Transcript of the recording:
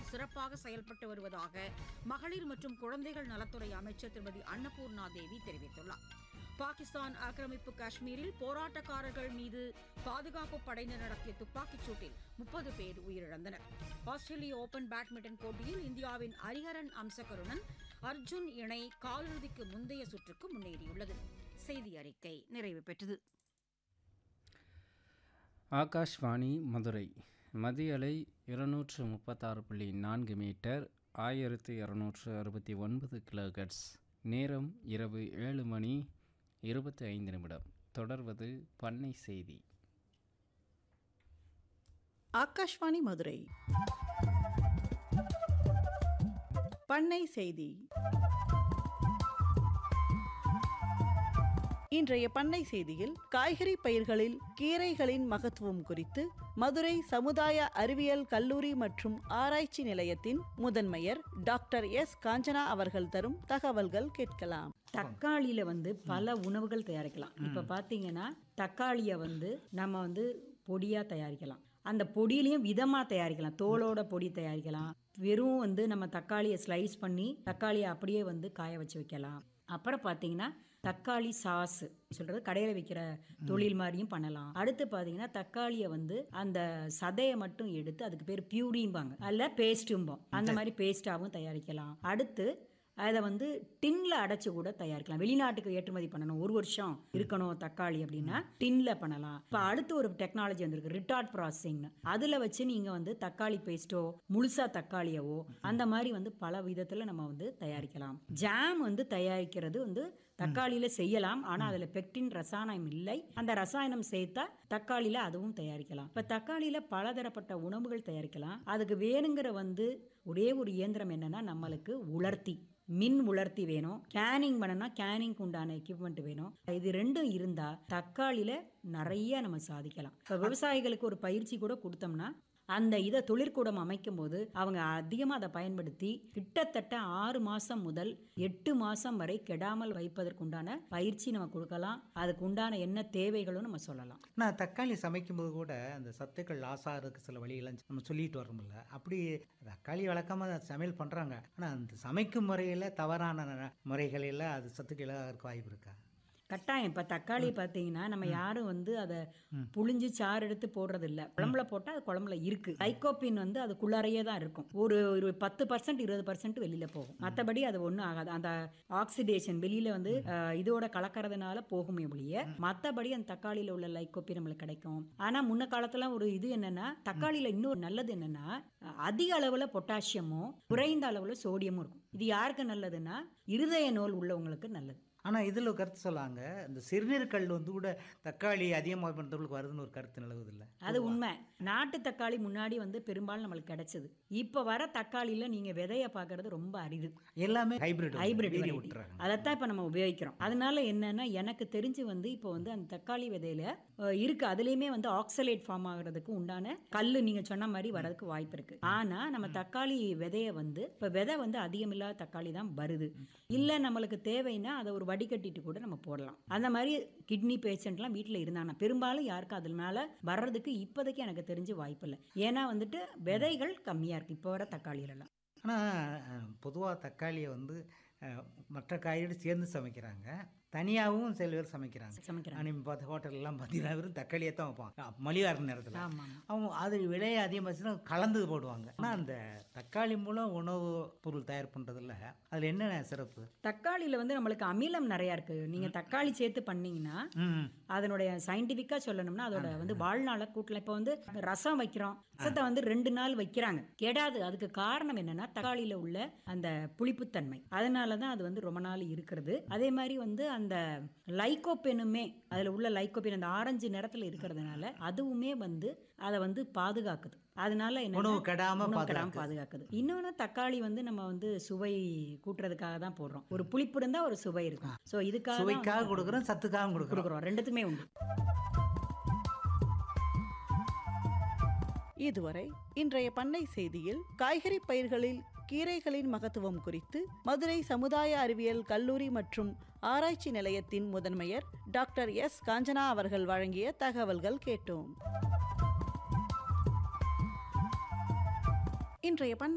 சிறப்பாக செயல்பட்டு வருவதாக மகளிர் மற்றும் குழந்தைகள் நலத்துறை அமைச்சர் திருமதி அன்னபூர்ணா தேவி தெரிவித்துள்ளார் பாகிஸ்தான் ஆக்கிரமிப்பு காஷ்மீரில் போராட்டக்காரர்கள் மீது பாதுகாப்பு படையினர் நடத்திய துப்பாக்கிச் சூட்டில் முப்பது பேர் உயிரிழந்தனர் ஆஸ்திரேலிய ஓபன் பேட்மிண்டன் போட்டியில் இந்தியாவின் ஹரிஹரன் அம்சகருடன் அர்ஜுன் இணை காலிறுதிக்கு முந்தைய சுற்றுக்கு முன்னேறியுள்ளது செய்தி அறிக்கை நிறைவு பெற்றது ஆகாஷ்வாணி மதுரை மதிய அலை இருநூற்று முப்பத்தாறு புள்ளி நான்கு மீட்டர் ஆயிரத்து இரநூற்று அறுபத்தி ஒன்பது கிலோகட்ஸ் நேரம் இரவு ஏழு மணி இருபத்தி ஐந்து நிமிடம் தொடர்வது பண்ணை செய்தி ஆகாஷ்வாணி மதுரை பண்ணை செய்தி இன்றைய பண்ணை செய்தியில் காய்கறி பயிர்களில் கீரைகளின் மகத்துவம் குறித்து மதுரை சமுதாய அறிவியல் கல்லூரி மற்றும் ஆராய்ச்சி நிலையத்தின் முதன்மையர் டாக்டர் எஸ் காஞ்சனா அவர்கள் தரும் தகவல்கள் கேட்கலாம் தக்காளியில வந்து பல உணவுகள் தயாரிக்கலாம் இப்ப பாத்தீங்கன்னா தக்காளியை வந்து நம்ம வந்து பொடியா தயாரிக்கலாம் அந்த பொடியிலையும் விதமா தயாரிக்கலாம் தோலோட பொடி தயாரிக்கலாம் வெறும் வந்து நம்ம தக்காளியை ஸ்லைஸ் பண்ணி தக்காளியை அப்படியே வந்து காய வச்சு வைக்கலாம் அப்புறம் பார்த்தீங்கன்னா தக்காளி சாஸ் சொல்றது கடையில் விற்கிற தொழில் மாதிரியும் பண்ணலாம் அடுத்து பார்த்தீங்கன்னா தக்காளியை வந்து அந்த சதையை மட்டும் எடுத்து அதுக்கு பேர் பியூரிம்பாங்க அல்ல பேஸ்ட்டும்போம் அந்த மாதிரி பேஸ்ட்டாகவும் தயாரிக்கலாம் அடுத்து அதை வந்து டின்ல அடைச்சு கூட தயாரிக்கலாம் வெளிநாட்டுக்கு ஏற்றுமதி பண்ணணும் ஒரு வருஷம் இருக்கணும் தக்காளி அப்படின்னா டின்ல பண்ணலாம் இப்போ அடுத்து ஒரு டெக்னாலஜி வந்திருக்கு ரிட்டார்ட் ப்ராசஸிங்னு அதில் வச்சு நீங்கள் வந்து தக்காளி பேஸ்ட்டோ முழுசா தக்காளியவோ அந்த மாதிரி வந்து பல விதத்தில் நம்ம வந்து தயாரிக்கலாம் ஜாம் வந்து தயாரிக்கிறது வந்து தக்காளியில செய்யலாம் ஆனா அதுல பெக்டின் ரசாயனம் இல்லை அந்த ரசாயனம் சேர்த்தா தக்காளியில அதுவும் தயாரிக்கலாம் இப்ப தக்காளியில பலதரப்பட்ட உணவுகள் தயாரிக்கலாம் அதுக்கு வேணுங்கிற வந்து ஒரே ஒரு இயந்திரம் என்னன்னா நம்மளுக்கு உலர்த்தி மின் உலர்த்தி வேணும் கேனிங் பண்ணனா கேனிங்க்கு உண்டான எக்யூப்மெண்ட் வேணும் இது ரெண்டும் இருந்தா தக்காளியில நிறைய நம்ம சாதிக்கலாம் இப்ப விவசாயிகளுக்கு ஒரு பயிற்சி கூட கொடுத்தோம்னா அந்த இதை தொழிற்கூடம் அமைக்கும் போது அவங்க அதிகமாக அதை பயன்படுத்தி கிட்டத்தட்ட ஆறு மாதம் முதல் எட்டு மாதம் வரை கெடாமல் வைப்பதற்குண்டான பயிற்சி நம்ம கொடுக்கலாம் அதுக்கு உண்டான என்ன தேவைகளும் நம்ம சொல்லலாம் நான் தக்காளி சமைக்கும்போது கூட அந்த சத்துக்கள் ஆசாருக்கு சில வழியெல்லாம் நம்ம சொல்லிட்டு வரோம்ல அப்படி தக்காளி வழக்கமாக சமையல் பண்ணுறாங்க ஆனால் அந்த சமைக்கும் முறையில் தவறான முறைகளில் அது சத்துக்கள் இருக்க வாய்ப்பு இருக்கா கட்டாயம் இப்போ தக்காளி பார்த்தீங்கன்னா நம்ம யாரும் வந்து அதை புளிஞ்சு சாறு எடுத்து போடுறது இல்ல குழம்புல போட்டால் அது குழம்புல இருக்கு லைக்கோப்பின் வந்து அதுக்குள்ளாரையே தான் இருக்கும் ஒரு ஒரு பத்து பர்சன்ட் இருபது பர்சன்ட் வெளியில போகும் மற்றபடி அது ஒன்றும் ஆகாது அந்த ஆக்சிடேஷன் வெளியில வந்து அஹ், இதோட கலக்கறதுனால போகுமே ஒழிய மற்றபடி அந்த தக்காளியில உள்ள லைக்கோப்பி நம்மளுக்கு கிடைக்கும் ஆனா முன்ன காலத்துல ஒரு இது என்னன்னா தக்காளியில இன்னொரு நல்லது என்னன்னா அஹ், அதிக அளவுல பொட்டாசியமும் குறைந்த அளவுல சோடியமும் இருக்கும் இது யாருக்கு நல்லதுன்னா இருதய நோல் உள்ளவங்களுக்கு நல்லது ஆனால் இதில் ஒரு கருத்து சொல்லாங்க இந்த சிறுநீர்கல் வந்து கூட தக்காளி அதிகமாக பண்ணுறவங்களுக்கு வருதுன்னு ஒரு கருத்து நிலவுதில்ல அது உண்மை நாட்டு தக்காளி முன்னாடி வந்து பெரும்பாலும் நம்மளுக்கு கிடைச்சது இப்போ வர தக்காளியில நீங்க விதைய பார்க்கறது ரொம்ப அரிது எல்லாமே ஹைபிரிட் ஹைபிரிட் வீரிய variety. விட்டுறாங்க அதைத்தான் இப்போ நம்ம உபயோகிக்கிறோம் அதனால என்னன்னா எனக்கு தெரிஞ்சு வந்து இப்போ வந்து அந்த தக்காளி விதையில அஹ், இருக்கு அதுலயுமே வந்து ஆக்சலேட் ஃபார்ம் ஆகுறதுக்கு உண்டான கல்லு நீங்க சொன்ன மாதிரி வரதுக்கு வாய்ப்பு இருக்கு ஆனா நம்ம தக்காளி விதைய வந்து இப்போ விதை வந்து அதிகமில்லாத தக்காளி தான் வருது இல்ல நம்மளுக்கு தேவைன்னா அதை ஒரு வடிகட்டிட்டு கூட நம்ம போடலாம் அந்த மாதிரி கிட்னி பேஷண்ட்லாம் வீட்டில் இருந்தாங்க பெரும்பாலும் யாருக்கும் அதனால வர்றதுக்கு இப்போதைக்கு எனக்கு தெரிஞ்சு வாய்ப்பு இல்லை ஏன்னா வந்துட்டு விதைகள் கம்மியா இருக்கு இப்போ வர தக்காளியிலலாம் ஆனால் பொதுவாக தக்காளியை வந்து அஹ், மற்ற காயோடு சேர்ந்து சமைக்கிறாங்க தனியாகவும் சில பேர் சமைக்கிறாங்க சமைக்கிறாங்க நீங்கள் பார்த்த ஹோட்டல்லாம் பார்த்தீங்கன்னா வெறும் தக்காளியை தான் வைப்பான் மலிவாக இருக்கிற நேரத்தில் ஆமா அவங்க அது விலையை அதிகமாச்சுன்னா கலந்து போடுவாங்க ஆனால் அந்த தக்காளி மூலம் உணவு பொருள் தயார் பண்ணுறதுல அதில் என்னென்ன சிறப்பு தக்காளியில வந்து நம்மளுக்கு அமிலம் நிறைய இருக்கு நீங்க தக்காளி சேர்த்து பண்ணீங்கன்னா ம் அதனுடைய சயின்டிஃபிக்கா சொல்லணும்னா அதோட வந்து வாழ்நாள கூட்டல இப்போ வந்து ரசம் வைக்கிறோம் ரசத்தை வந்து ரெண்டு நாள் வைக்கிறாங்க கெடாது அதுக்கு காரணம் என்னன்னா தக்காளியில உள்ள அந்த புளிப்புத்தன்மை அதனால தான் அது வந்து ரொம்ப நாள் இருக்கிறது அதே மாதிரி வந்து அந்த லைக்கோபெனுமே அதுல உள்ள லைக்கோபென் அந்த ஆரஞ்சு நிறத்துல இருக்கிறதுனால அதுவுமே வந்து அதை வந்து பாதுகாக்குது அதனால என்ன உணவு கெடாம உணவு கெடாம பாதுகாக்குது. பாதுகாக்குது இன்னொன்னு தக்காளி வந்து நம்ம வந்து சுவை கூட்டுறதுக்காக தான் போடுறோம் ஒரு புளிப்பு இருந்தா ஒரு சுவை இருக்கும் சோ இதுக்காக தான் சுவைக்காக வந்து கொடுக்குறோம் சத்துக்காகவும் கொடுக்குறோம் கொடுக்குறோம் ரெண்டுத்துக்குமே உண்டு இதுவரை இன்றைய பண்ணை செய்தியில் காய்கறி பயிர்களில் கீரைகளின் மகத்துவம் குறித்து மதுரை சமுதாய அறிவியல் கல்லூரி மற்றும் ஆராய்ச்சி நிலையத்தின் முதன்மையர் டாக்டர் எஸ் காஞ்சனா அவர்கள் வழங்கிய தகவல்கள் கேட்டோம் இன்றைய பண்ணை